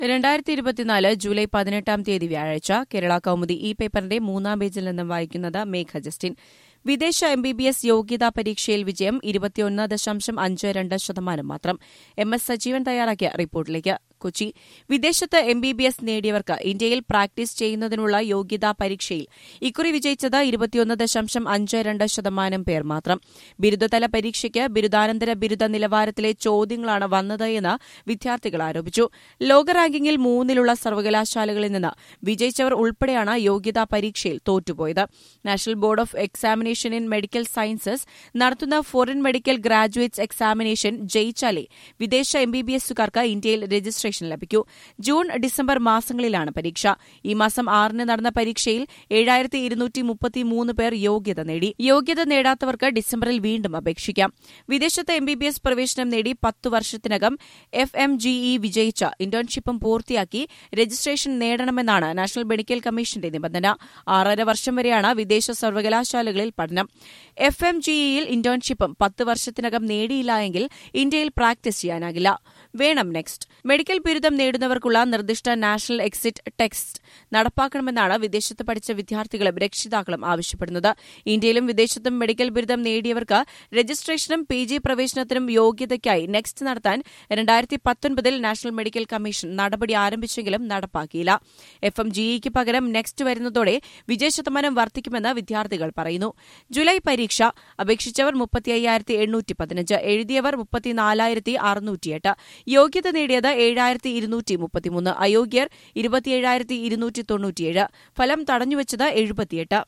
രണ്ടായിരത്തി ഇരുപത്തിനാല് ജൂലൈ പതിനെട്ടാം തീയതി വ്യാഴാഴ്ച കേരള കൌമുദി ഈ പേപ്പറിന്റെ മൂന്നാം പേജിൽ നിന്നും വായിക്കുന്നത് മേഘ ജസ്റ്റിൻ വിദേശ എം ബി ബി എസ് യോഗ്യതാ പരീക്ഷയിൽ വിജയം ഇരുപത്തിയൊന്ന് ദശാംശം അഞ്ച് രണ്ട് ശതമാനം മാത്രം എം എസ് സജീവൻ തയ്യാറാക്കിയ റിപ്പോർട്ടിലേക്ക് കൊച്ചി വിദേശത്ത് എം ബി ബി എസ് നേടിയവർക്ക് ഇന്ത്യയിൽ പ്രാക്ടീസ് ചെയ്യുന്നതിനുള്ള യോഗ്യതാ പരീക്ഷയിൽ ഇക്കുറി വിജയിച്ചത് ഇരുപത്തിയൊന്ന് ദശാംശം അഞ്ച് രണ്ട് ശതമാനം പേർ മാത്രം ബിരുദതല പരീക്ഷയ്ക്ക് ബിരുദാനന്തര ബിരുദ നിലവാരത്തിലെ ചോദ്യങ്ങളാണ് വന്നത് എന്ന് വിദ്യാർത്ഥികൾ ആരോപിച്ചു ലോക റാങ്കിങ്ങിൽ മൂന്നിലുള്ള സർവകലാശാലകളിൽ നിന്ന് വിജയിച്ചവർ ഉൾപ്പെടെയാണ് യോഗ്യതാ പരീക്ഷയിൽ തോറ്റുപോയത് national board of examination in medical sciences നടത്തുന്ന ഫോറിൻ മെഡിക്കൽ ഗ്രാജുവേറ്റ്സ് എക്സാമിനേഷൻ ജയിച്ചാലേ വിദേശ എം ബി ബി എസുകാർക്ക് ഇന്ത്യയിൽ രജിസ്ട്രേഷൻ ലഭിക്കൂ ജൂൺ ഡിസംബർ മാസങ്ങളിലാണ് പരീക്ഷ ഈ മാസം ആറിന് നടന്ന പരീക്ഷയിൽ ഏഴായിരത്തി ഇരുന്നൂറ്റി മുപ്പത്തിമൂന്ന് പേർ യോഗ്യത നേടി യോഗ്യത നേടാത്തവർക്ക് ഡിസംബറിൽ വീണ്ടും അപേക്ഷിക്കാം വിദേശത്ത് എം ബി ബി എസ് പ്രവേശനം നേടി പത്തു വർഷത്തിനകം എഫ് എം ജി ഇ വിജയിച്ച ഇന്റേൺഷിപ്പും പൂർത്തിയാക്കി രജിസ്ട്രേഷൻ നേടണമെന്നാണ് നാഷണൽ മെഡിക്കൽ കമ്മീഷന്റെ നിബന്ധന ആറര വർഷം വരെയാണ് വിദേശ സർവകലാശാലകളിൽ പഠനം എഫ് എം ജി ഇയിൽ ഇന്റേൺഷിപ്പും പത്ത് വർഷത്തിനകം നേടിയില്ല എങ്കിൽ ഇന്ത്യയിൽ പ്രാക്ടീസ് ചെയ്യാനാകില്ല വേണം നെക്സ്റ്റ് മെഡിക്കൽ ബിരുദം നേടുന്നവർക്കുള്ള നിർദ്ദിഷ്ട നാഷണൽ എക്സിറ്റ് ടെക്സ്റ്റ് നടപ്പാക്കണമെന്നാണ് വിദേശത്ത് പഠിച്ച വിദ്യാർത്ഥികളും രക്ഷിതാക്കളും ആവശ്യപ്പെടുന്നത് ഇന്ത്യയിലും വിദേശത്തും മെഡിക്കൽ ബിരുദം നേടിയവർക്ക് രജിസ്ട്രേഷനും പി ജി പ്രവേശനത്തിനും യോഗ്യതയ്ക്കായി നെക്സ്റ്റ് നടത്താൻ രണ്ടായിരത്തി പത്തൊൻപതിൽ നാഷണൽ മെഡിക്കൽ കമ്മീഷൻ നടപടി ആരംഭിച്ചെങ്കിലും നടപ്പാക്കിയില്ല എഫ് എം ജിഇക്ക് പകരം നെക്സ്റ്റ് വരുന്നതോടെ വിജയശതമാനം വർദ്ധിക്കുമെന്ന് വിദ്യാർത്ഥികൾ പറയുന്നു ജൂലൈ പരീക്ഷ അപേക്ഷിച്ചവർ മുപ്പത്തി അയ്യായിരത്തി എണ്ണൂറ്റി പതിനഞ്ച് എഴുതിയവർ മുപ്പത്തിനാലായിരത്തി അറുന്നൂറ്റിയെട്ട് യോഗ്യത നേടിയത് ഏഴായിരത്തി ഇരുന്നൂറ്റി മുപ്പത്തിമൂന്ന് അയോഗ്യർ ഇരുപത്തിയേഴായിരത്തി ഇരുന്നൂറ്റി തൊണ്ണൂറ്റിയേഴ് ഫലം തടഞ്ഞുവച്ചത് എഴുപത്തിയെട്ട്